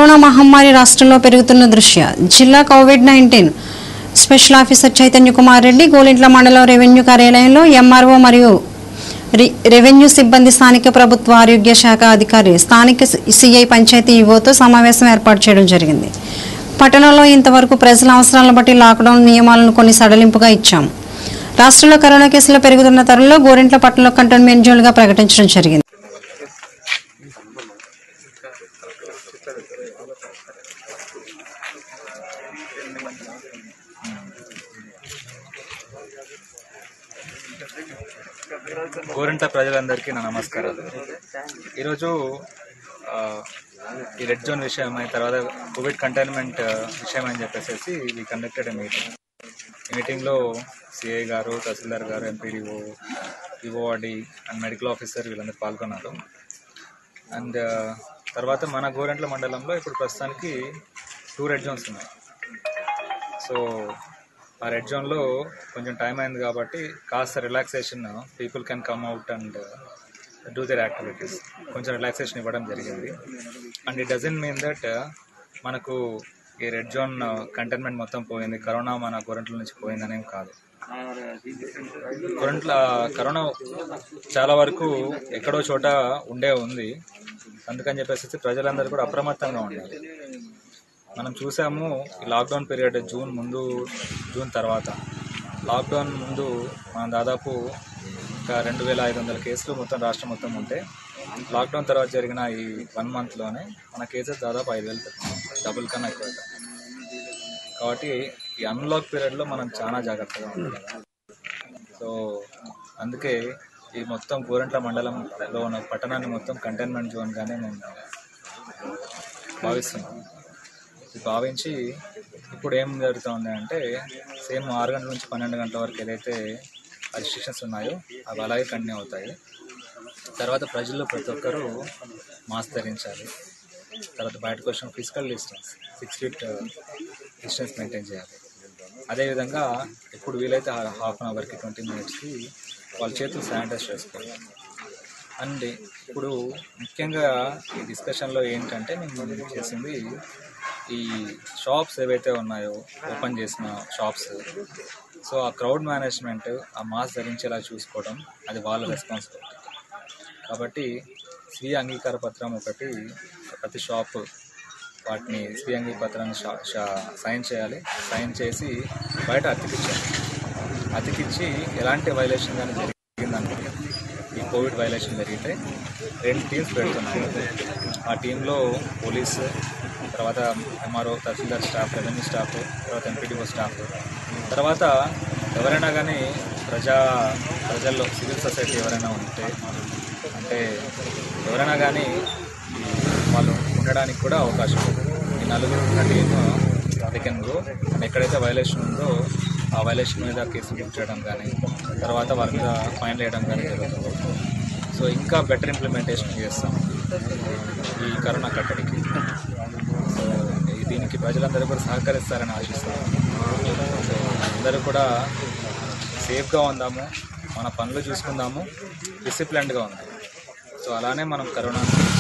Corona మహమ్మారి రాష్ట్రంలో పెరుగుతున్న దృష్ట్యా జిల్లా covid nineteen special officer Chaitanya Kumar Reddy Golintla మండలం రెవెన్యూ కార్యాలయంలో ఎంఆర్ఓ మరియు రి- రెవెన్యూ సిబ్బంది స్థానిక ప్రభుత్వ ఆరోగ్య శాఖ అధికారి స్థానిక సిఐ పంచాయతీ ఈవోతో సమావేశం ఏర్పాటు చేయడం జరిగింది పట్టణంలో ఇంతవరకు ప్రజల అవసరాలను బట్టి లాక్డౌన్ నియమాలను కొన్ని సడలింపుగా ఇచ్చాం రాష్ట్రంలో కరోనా కేసులు పెరుగుతున్న తరుణంలో గోరింట్ల పట్టణంలో కంటోన్మెంట్ జోన్గా ప్రకటించడం జరిగింది గోరింట ప్రజలందరికీ నా నమస్కారాలు ఈరోజు ఆ, ఈ రెడ్ జోన్ విషయం అయిన తర్వాత కోవిడ్ కంటైన్మెంట్ విషయం అని చెప్పేసి వి కండక్టెడ్ ఎ మీటింగ్ ఈ మీటింగ్లో సిఐ గారు తహసీల్దార్ గారు MPDO EORD and medical officer వీళ్ళందరూ పాల్గొన్నారు అండ్ తర్వాత మన గోరెంట్ల మండలంలో ఇప్పుడు ప్రస్తుతానికి టూ రెడ్ జోన్స్ ఉన్నాయి సో ఆ రెడ్ జోన్లో కొంచెం టైం అయింది కాబట్టి కాస్త relaxation people can come out and do other activities కొంచెం రిలాక్సేషన్ ఇవ్వడం జరిగింది and it doesn't mean that మనకు ఈ రెడ్ జోన్ కంటైన్మెంట్ మొత్తం పోయింది కరోనా మన గొరంట్ల నుంచి పోయిందనేం కాదు గొరంట్ల కరోనా చాలా వరకు ఎక్కడో చోట ఉండే ఉంది అందుకని చెప్పేసి ప్రజలందరూ కూడా అప్రమత్తంగా ఉండాలి మనం చూసాము ఈ లాక్డౌన్ పీరియడ్ జూన్ ముందు జూన్ తర్వాత లాక్డౌన్ ముందు మనం దాదాపు ఇంకా రెండు వేల ఐదు వందల కేసులు మొత్తం రాష్ట్రం మొత్తం ఉంటే లాక్డౌన్ తర్వాత జరిగిన ఈ వన్ మంత్లోనే మన కేసెస్ దాదాపు ఐదు వేలు డబుల్ కన్నా ఎక్కువ అవుతాయి. కాబట్టి ఈ అన్లాక్ పీరియడ్లో మనం చాలా జాగ్రత్తగా ఉండాలి సో అందుకే ఈ మొత్తం గోరంట్ల మండలంలో ఉన్న పట్టణాన్ని మొత్తం కంటైన్మెంట్ జోన్గానే మేము భావిస్తున్నాం ఇది భావించి ఇప్పుడు ఏం జరుగుతుంది అంటే సేమ్ ఆరు గంటల నుంచి పన్నెండు గంటల వరకు ఏదైతే రిస్ట్రిక్షన్స్ ఉన్నాయో అవి అలాగే కంటిన్యూ అవుతాయి తర్వాత ప్రజల్లో ప్రతి ఒక్కరూ మాస్క్ ధరించాలి తర్వాత బయటకు వచ్చిన physical distance six feet distance maintain చేయాలి అదేవిధంగా ఇప్పుడు వీలైతే హాఫ్ అన్ అవర్కి ట్వంటీ మినిట్స్కి వాళ్ళ చేతులు శానిటైజ్ చేసుకోవాలి అండ్ ఇప్పుడు ముఖ్యంగా ఈ డిస్కషన్లో ఏంటంటే మేము చేసింది ఈ షాప్స్ ఏవైతే ఉన్నాయో ఓపెన్ చేసిన షాప్స్ సో ఆ క్రౌడ్ మేనేజ్మెంట్ ఆ మాస్క్ ధరించేలా చూసుకోవడం అది వాళ్ళ రెస్పాన్సిబిలిటీ కాబట్టి స్వీయ అంగీకార పత్రం ఒకటి ప్రతి షాప్ వాటిని స్వీయ అంగీకార పత్రాన్ని షా- షా- సైన్ చేయాలి సైన్ చేసి బయట అతికించాలి అతికిచ్చి ఎలాంటి వైలేషన్ కానీ జరిగిందనుకోండి ఈ కోవిడ్ వైలేషన్ జరిగితే రెండు టీమ్స్ పెడుతున్నాయి ఆ టీంలో పోలీస్ తర్వాత ఎంఆర్ఓ తహసీల్దార్ స్టాఫ్ రెవెన్యూ స్టాఫ్ తర్వాత ఎంపీడీఓ స్టాఫ్ తర్వాత ఎవరైనా కానీ ప్రజా ప్రజల్లో సివిల్ సొసైటీ ఎవరైనా ఉంటే అంటే ఎవరైనా కానీ వాళ్ళు ఉండడానికి కూడా అవకాశం ఉంది ఈ నలుగురు ఉన్న team they can go and ఎక్కడైతే వైలేషన్ ఉందో ఆ వైలేషన్ మీద కేసు బుక్ చేయడం కానీ తర్వాత వాళ్ళ మీద ఫైన్ వేయడం కానీ జరుగుతుంది సో ఇంకా బెటర్ ఇంప్లిమెంటేషన్ చేస్తాం ఈ కరోనా కట్టడికి సో ఈ దీనికి ప్రజలందరూ కూడా సహకరిస్తారని ఆశిస్తాం సో అందరూ కూడా సేఫ్గా ఉందాము మన పనులు చూసుకుందాము డిసిప్లిన్డ్గా ఉందాము సో అలానే మనం కరోనా